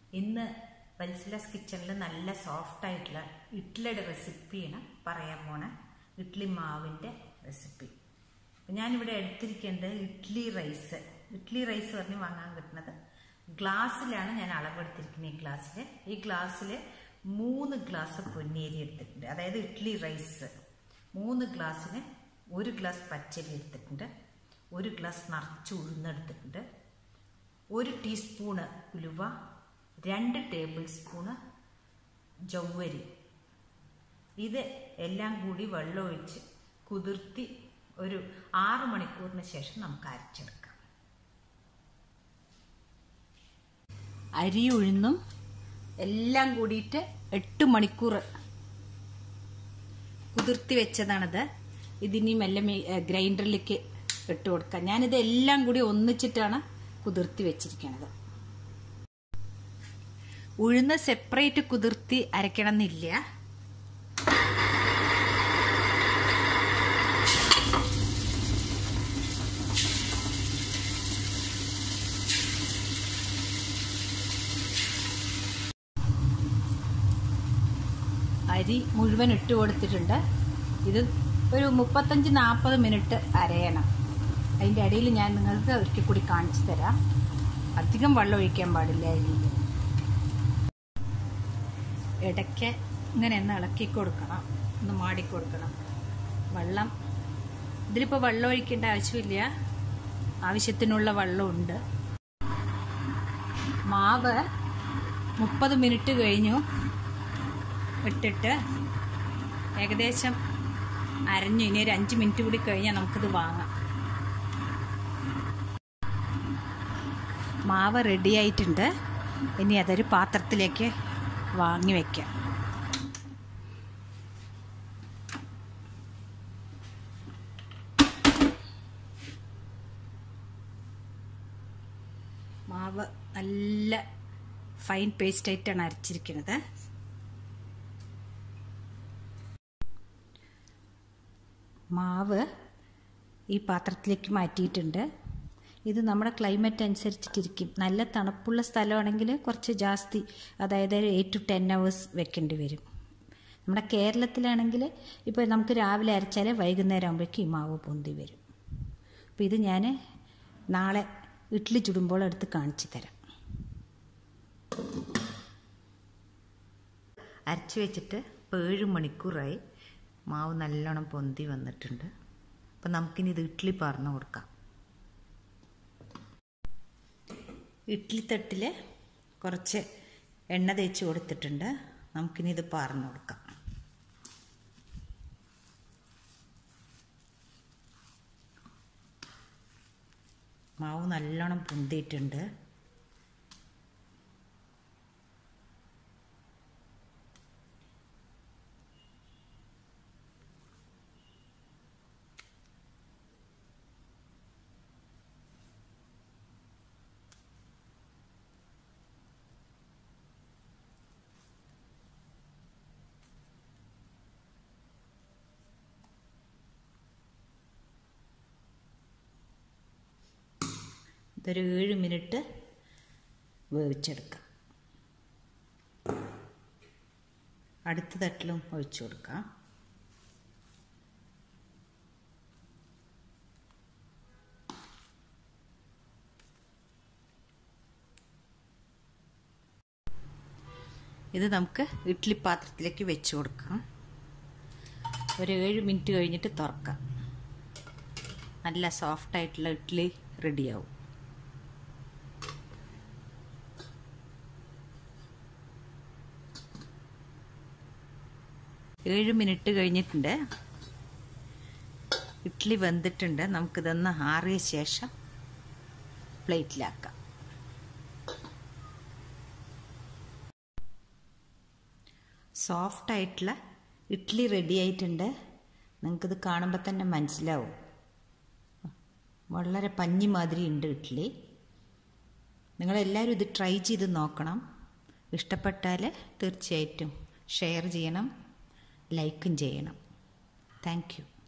ഇന്ന് വത്സലാസ് കിച്ചണിൽ നല്ല സോഫ്റ്റ് ആയിട്ടുള്ള ഇഡ്ഡലിയുടെ റെസിപ്പിയാണ് പറയാൻ പോണ ഇഡ്ഡലി മാവിൻ്റെ റെസിപ്പി അപ്പം ഞാനിവിടെ എടുത്തിരിക്കേണ്ടത് ഇഡ്ഡലി റൈസ് ഇഡ്ഡലി റൈസ് പറഞ്ഞ് വാങ്ങാൻ കിട്ടുന്നത് ഗ്ലാസ്സിലാണ് ഞാൻ അളവെടുത്തിരിക്കുന്നത് ഈ ഗ്ലാസ്സിൽ ഈ ഗ്ലാസ്സിൽ മൂന്ന് ഗ്ലാസ് പൊന്നേരി എടുത്തിട്ടുണ്ട് അതായത് ഇഡ്ഡലി റൈസ് മൂന്ന് ഗ്ലാസ്സിന് ഒരു ഗ്ലാസ് പച്ചരി എടുത്തിട്ടുണ്ട് ഒരു ഗ്ലാസ് നിറച്ച് ഉഴുന്നെടുത്തിട്ടുണ്ട് ഒരു ടീസ്പൂണ് ഉലുവ രണ്ട് ടേബിൾ സ്പൂണ് ജൗവരി ഇത് എല്ലാം കൂടി വെള്ളമൊഴിച്ച് കുതിർത്തി ഒരു ആറ് മണിക്കൂറിന് ശേഷം നമുക്ക് അരച്ചെടുക്കാം അരി ഉഴുന്നും എല്ലാം കൂടിയിട്ട് എട്ട് മണിക്കൂർ കുതിർത്തി വെച്ചതാണിത് ഇതിനി മെല്ലെ ഗ്രൈൻഡറിലേക്ക് ഇട്ട് കൊടുക്കാം ഞാനിത് എല്ലാം കൂടി ഒന്നിച്ചിട്ടാണ് കുതിർത്തി വെച്ചിരിക്കുന്നത് ഉഴുന്ന് സെപ്പറേറ്റ് കുതിർത്തി അരക്കണം എന്നില്ല അരി മുഴുവൻ ഇട്ട് കൊടുത്തിട്ടുണ്ട് ഇത് ഒരു മുപ്പത്തഞ്ച് നാൽപ്പത് മിനിറ്റ് അരയണം അതിൻ്റെ ഇടയിൽ ഞാൻ നിങ്ങൾക്ക് ഒരിക്കൽ കൂടി കാണിച്ചു തരാം അധികം വെള്ളം ഒഴിക്കാൻ പാടില്ല അരിയിൽ ഇടയ്ക്ക് ഇങ്ങനെ ഒന്ന് ഇളക്കി കൊടുക്കണം ഒന്ന് മാടി കൊടുക്കണം വെള്ളം ഇതിലിപ്പോൾ വെള്ളം ഒഴിക്കേണ്ട ആവശ്യമില്ല ആവശ്യത്തിനുള്ള വെള്ളമുണ്ട് മാവ് മുപ്പത് മിനിറ്റ് കഴിഞ്ഞു ഇട്ടിട്ട് ഏകദേശം അരഞ്ഞു ഇനി ഒരു അഞ്ച് മിനിറ്റ് കൂടി കഴിഞ്ഞാൽ നമുക്കിത് വാങ്ങാം മാവ് റെഡി ആയിട്ടുണ്ട് ഇനി അതൊരു പാത്രത്തിലേക്ക് വാങ്ങി വയ്ക്കാം മാവ് നല്ല ഫൈൻ പേസ്റ്റ് ആയിട്ടാണ് അരച്ചിരിക്കുന്നത് മാവ് ഈ പാത്രത്തിലേക്ക് മാറ്റിയിട്ടുണ്ട് ഇത് നമ്മുടെ ക്ലൈമറ്റ് അനുസരിച്ചിട്ടിരിക്കും നല്ല തണുപ്പുള്ള സ്ഥലമാണെങ്കിൽ കുറച്ച് ജാസ്തി അതായത് എയ്റ്റ് ടു ടെൻ അവേഴ്സ് വെക്കേണ്ടി വരും നമ്മുടെ കേരളത്തിലാണെങ്കിൽ ഇപ്പോൾ നമുക്ക് രാവിലെ അരച്ചാൽ വൈകുന്നേരം ആകുമ്പോഴേക്കും ഈ മാവ് പൊന്തി വരും അപ്പോൾ ഇത് ഞാൻ നാളെ ഇഡ്ഡലി ചുടുമ്പോൾ എടുത്ത് കാണിച്ചു തരാം അരച്ച് വെച്ചിട്ട് ഇപ്പോൾ ഏഴ് മണിക്കൂറായി മാവ് നല്ലോണം പൊന്തി വന്നിട്ടുണ്ട് അപ്പം നമുക്കിനി ഇത് ഇഡ്ഡലി പറഞ്ഞു കൊടുക്കാം ഇഡ്ഡലി തട്ടിൽ കുറച്ച് എണ്ണ തേച്ച് കൊടുത്തിട്ടുണ്ട് നമുക്കിനി ഇത് പറഞ്ഞു കൊടുക്കാം മാവ് നല്ലോണം പൊന്തിയിട്ടുണ്ട് ഇതൊരു ഏഴ് മിനിറ്റ് വേവിച്ചെടുക്കാം അടുത്ത തട്ടിലും ഒഴിച്ചു കൊടുക്കാം ഇത് നമുക്ക് ഇഡ്ഡലി പാത്രത്തിലേക്ക് വെച്ച് കൊടുക്കാം ഒരു ഏഴ് മിനിറ്റ് കഴിഞ്ഞിട്ട് തുറക്കാം നല്ല സോഫ്റ്റ് ആയിട്ടുള്ള ഇഡ്ഡലി റെഡിയാവും ഏഴ് മിനിറ്റ് കഴിഞ്ഞിട്ടുണ്ട് ഇഡ്ഡലി വെന്തിട്ടുണ്ട് നമുക്കിതൊന്ന് ആറിയ ശേഷം പ്ലേറ്റിലാക്കാം സോഫ്റ്റ് ആയിട്ടുള്ള ഇഡ്ഡലി റെഡി ആയിട്ടുണ്ട് നിങ്ങൾക്കിത് കാണുമ്പോൾ തന്നെ മനസ്സിലാവും വളരെ പഞ്ഞി മാതിരി ഉണ്ട് ഇഡ്ഡലി നിങ്ങളെല്ലാവരും ഇത് ട്രൈ ചെയ്ത് നോക്കണം ഇഷ്ടപ്പെട്ടാൽ തീർച്ചയായിട്ടും ഷെയർ ചെയ്യണം ലൈക്കും ചെയ്യണം താങ്ക് യു